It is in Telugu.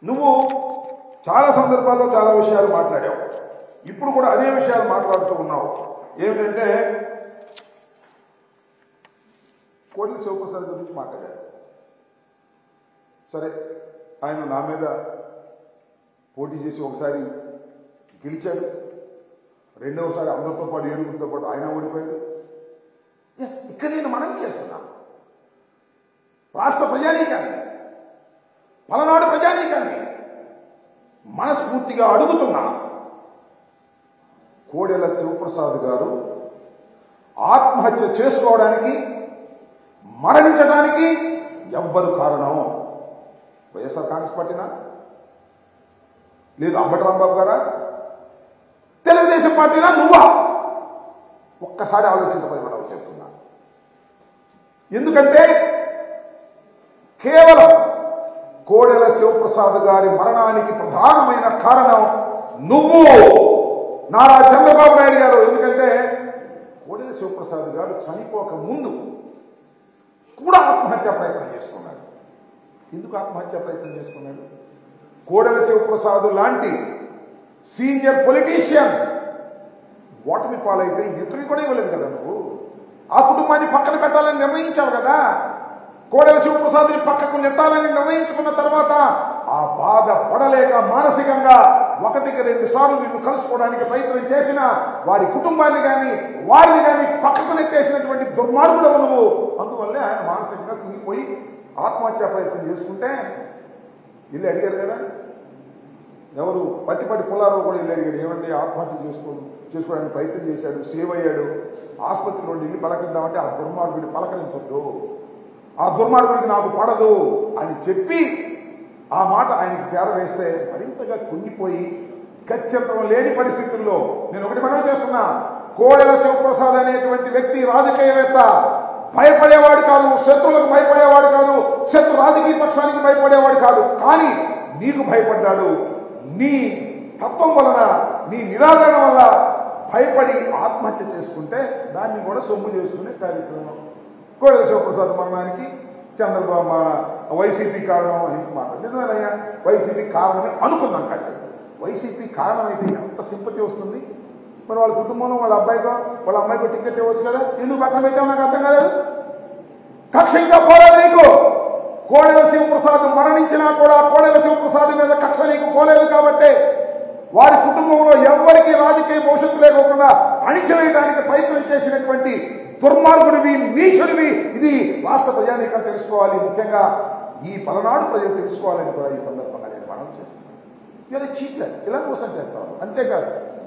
నువ్వు చాలా సందర్భాల్లో చాలా విషయాలు మాట్లాడావు ఇప్పుడు కూడా అదే విషయాలు మాట్లాడుతూ ఉన్నావు ఏమిటంటే కోట్ల శివప్రసాద్ గురించి మాట్లాడారు సరే ఆయన నా మీద పోటీ చేసి ఒకసారి గెలిచాడు రెండవసారి అందరితో పాటు ఏరుగురితో పాటు ఆయన ఓడిపోయాడు ఎస్ ఇక్కడ నేను మనం చేస్తున్నా రాష్ట్ర ప్రజానీకాన్ని పలనాడు ప్రజానీకాన్ని మనస్ఫూర్తిగా అడుగుతున్నా కోడెల శివప్రసాద్ గారు ఆత్మహత్య చేసుకోవడానికి మరణించడానికి ఎవ్వరు కారణం వైఎస్ఆర్ కాంగ్రెస్ పార్టీనా లేదు అంబటి రాంబాబు గారా తెలుగుదేశం పార్టీనా నువ్వా ఒక్కసారి ఆలోచించమని మనం చేస్తున్నా ఎందుకంటే కేవలం కోడెల శివప్రసాద్ గారి మరణానికి ప్రధానమైన కారణం నువ్వు నారా చంద్రబాబు నాయుడు గారు ఎందుకంటే కోడెల శివప్రసాద్ గారు చనిపోక ముందు కూడా ఆత్మహత్యా ప్రయత్నం చేసుకున్నాడు ఎందుకు ఆత్మహత్యా ప్రయత్నం చేసుకున్నాడు కోడెల శివప్రసాద్ లాంటి సీనియర్ పొలిటీషియన్ ఓటమి పాలైతే ఇంటర్వ్యూ కూడా ఇవ్వలేదు కదా నువ్వు ఆ కుటుంబాన్ని పక్కన పెట్టాలని నిర్ణయించావు కదా కోడెల శివప్రసాద్ని పక్కకు నెట్టాలని నిర్ణయించుకున్న తర్వాత ఆ బాధ పడలేక మానసికంగా ఒకటికి రెండు సార్లు నిన్ను కలుసుకోవడానికి ప్రయత్నం చేసిన వారి కుటుంబాన్ని కానీ వారిని కానీ పక్కకు నెట్టేసినటువంటి దుర్మార్గుడవు నువ్వు అందువల్లే ఆయన మానసికంగా కుంగిపోయి ఆత్మహత్యా ప్రయత్నం చేసుకుంటే ఇల్లు అడిగారు కదా ఎవరు పత్తిపట్టి పుల్లారావు కూడా ఇల్లు అడిగాడు ఏమండి ఆత్మహత్య చేసుకో చేసుకోవడానికి ప్రయత్నం చేశాడు సేవ్ అయ్యాడు ఆసుపత్రి నుండి ఇల్లు పలకరిద్దామంటే ఆ దుర్మార్గుడి పలకరించొద్దు ఆ దుర్మార్గుడికి నాకు పడదు అని చెప్పి ఆ మాట ఆయనకి చేరవేస్తే మరింతగా కుంగిపోయి గత్యంతరం లేని పరిస్థితుల్లో నేను ఒకటి మనం చేస్తున్నా కోడెల శివప్రసాద్ అనేటువంటి వ్యక్తి రాజకీయవేత్త భయపడేవాడు కాదు శత్రువులకు భయపడేవాడు కాదు శత్రు రాజకీయ పక్షానికి భయపడేవాడు కాదు కానీ నీకు భయపడ్డాడు నీ తత్వం వలన నీ నిరాదరణ వల్ల భయపడి ఆత్మహత్య చేసుకుంటే దాన్ని కూడా సొమ్ము చేసుకునే కార్యక్రమం కోడెల శివప్రసాద్ మరణానికి చంద్రబాబు మా వైసీపీ కారణం అని మాట నిజమేనయ్యా వైసీపీ కారణమే అనుకుందాం కాసేపు వైసీపీ కారణం అయితే ఎంత సింపతి వస్తుంది మరి వాళ్ళ కుటుంబంలో వాళ్ళ అబ్బాయికో వాళ్ళ అమ్మాయికో టికెట్ ఇవ్వచ్చు కదా ఎందుకు పక్కన పెట్టావు నాకు అర్థం కాలేదు కక్ష ఇంకా పోలేదు నీకు కోడెల శివప్రసాద్ మరణించినా కూడా కోడెల శివప్రసాద్ మీద కక్ష నీకు పోలేదు కాబట్టి వారి కుటుంబంలో ఎవ్వరికి రాజకీయ భవిష్యత్తు లేకోకుండా అణిచివేయడానికి ప్రయత్నం చేసినటువంటి దుర్మార్గుడివి నీచుడివి ఇది రాష్ట్ర ప్రజానీకం తెలుసుకోవాలి ముఖ్యంగా ఈ పలనాడు ప్రజలు తెలుసుకోవాలని కూడా ఈ సందర్భంగా నేను మనం చేస్తున్నాను ఇలా చీట్లర్ ఇలా మోసం చేస్తాను అంతేకాదు